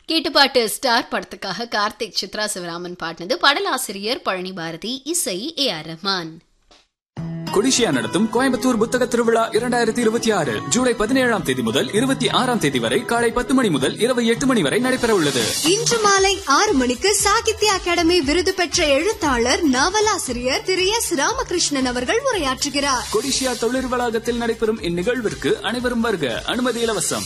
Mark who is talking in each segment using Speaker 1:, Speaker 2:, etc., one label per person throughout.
Speaker 1: கேட்டுப்பாட்டு star படத்துக்காக கார்த்திக் சித்ரா சிவராமன் பாடினது பாடலாசிரியர் பழனி பாரதி இசை ஏ ஆர் ரஹ்மான்
Speaker 2: கொடிஷியா நடத்தும் கோயம்புத்தூர் புத்தக திருவிழா இரண்டாயிரத்தி இருபத்தி ஆறு ஜூலை பதினேழாம் தேதி முதல் இருபத்தி ஆறாம் தேதி வரை காலை பத்து மணி முதல் இரவு எட்டு மணி வரை நடைபெற உள்ளது
Speaker 3: இன்று மாலை ஆறு மணிக்கு சாகித்ய அகாடமி விருது பெற்ற எழுத்தாளர் நாவலாசிரியர் திரு எஸ் ராமகிருஷ்ணன் அவர்கள் உரையாற்றுகிறார்
Speaker 2: கொடிஷியா தொழில் வளாகத்தில் நடைபெறும் இந்நிகழ்விற்கு அனைவரும் வருக அனுமதி இலவசம்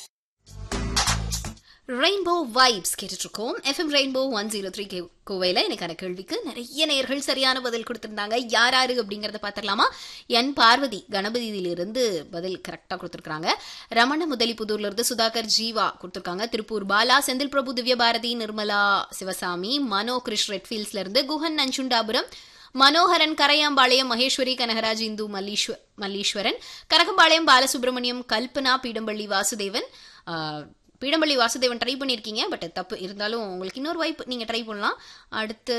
Speaker 1: ரெயின்போ வைப்ஸ் கேட்டுட்டு இருக்கோம் FM rainbow one zero three கோவையில் எனக்கான கேள்விக்கு நிறைய நேர்கள் சரியான பதில் கொடுத்திருந்தாங்க யார் யாரு அப்படிங்கறத பார்த்துடலாமா என் பார்வதி கணபதியிலிருந்து பதில் கரெக்டாக கொடுத்துருக்காங்க ரமண முதலிப்புதூர்ல இருந்து சுதாகர் ஜீவா கொடுத்துருக்காங்க திருப்பூர் பாலா செந்தில் பிரபு திவ்யபாரதி நிர்மலா சிவசாமி மனோ கிருஷ் ரெட்ஃபீல்ட்ஸ்ல இருந்து குஹன் நஞ்சுண்டாபுரம் மனோகரன் கரையாம்பாளையம் மகேஸ்வரி கனகராஜ் இந்து மல்லீஸ்வ மல்லீஸ்வரன் கனகம்பாளையம் பாலசுப்ரமணியம் கல்பனா பீடம்பள்ளி வாசுதேவன் ஆஹ், பீடம்பள்ளி வாசுதேவன் ட்ரை பண்ணியிருக்கீங்க பட் தப்பு இருந்தாலும் உங்களுக்கு இன்னொரு வாய்ப்பு நீங்கள் ட்ரை பண்ணலாம் அடுத்து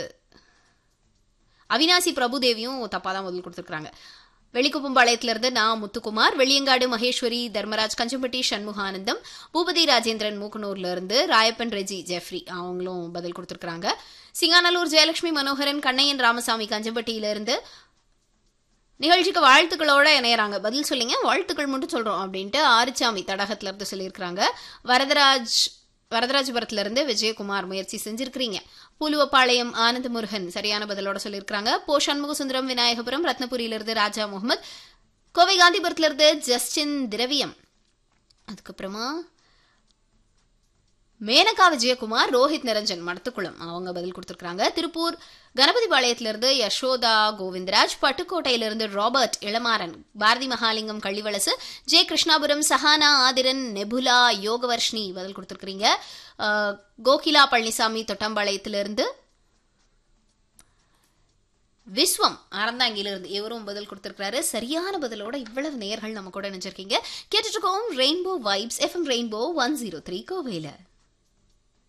Speaker 1: அவினாசி பிரபுதேவியும் தப்பாக தான் பதில் கொடுத்துருக்காங்க வெளிக்குப்பம்பாளையத்திலிருந்து நான் முத்துக்குமார் வெளியங்காடு மகேஸ்வரி தர்மராஜ் கஞ்சம்பட்டி சண்முகானந்தம் பூபதி ராஜேந்திரன் மூக்கனூர்ல இருந்து ராயப்பன் ரெஜி ஜெஃப்ரி அவங்களும் பதில் கொடுத்துருக்காங்க சிங்காநல்லூர் ஜெயலட்சுமி மனோகரன் கண்ணையன் ராமசாமி கஞ்சம்பட்டியிலிருந்து நிகழ்ச்சிக்கு வாழ்த்துக்களோட இணையறாங்க பதில் சொல்லுங்க வாழ்த்துக்கள் மட்டும் சொல்றோம் அப்படின்ட்டு ஆரிச்சாமி தடகத்துல இருந்து சொல்லியிருக்கிறாங்க வரதராஜ் வரதராஜபுரத்துல இருந்து விஜயகுமார் முயற்சி செஞ்சிருக்கிறீங்க பூலுவப்பாளையம் ஆனந்த முருகன் சரியான பதிலோட சொல்லியிருக்கிறாங்க போ சண்முகசுந்தரம் விநாயகபுரம் ரத்னபுரியிலிருந்து ராஜா முகமது கோவை காந்திபுரத்துல இருந்து ஜஸ்டின் திரவியம் அதுக்கப்புறமா மேனகா விஜயகுமார் ரோஹித் நிரஞ்சன் மடத்துக்குளம் அவங்க பதில் கொடுத்துருக்காங்க திருப்பூர் கணபதி பாளையத்திலிருந்து யசோதா கோவிந்தராஜ் பட்டுக்கோட்டையிலிருந்து Robert Ilamaran Bharathi Mahalingam Kallivalasu J Krishnapuram Sahana Aadhiran Nebula Yogavarshini பதில் கொடுத்துருக்கீங்க அஹ், கோகிலா பழனிசாமி தொட்டம்பாளையத்திலிருந்து விஸ்வம் அறந்தாங்கிலிருந்து இவரும் பதில் கொடுத்திருக்காரு சரியான பதிலோட இவ்வளவு நேர்கள் நம்ம கூட நினைச்சிருக்கீங்க கேட்டுட்டு இருக்கோம் rainbow vibes FM rainbow one zero three கோவையில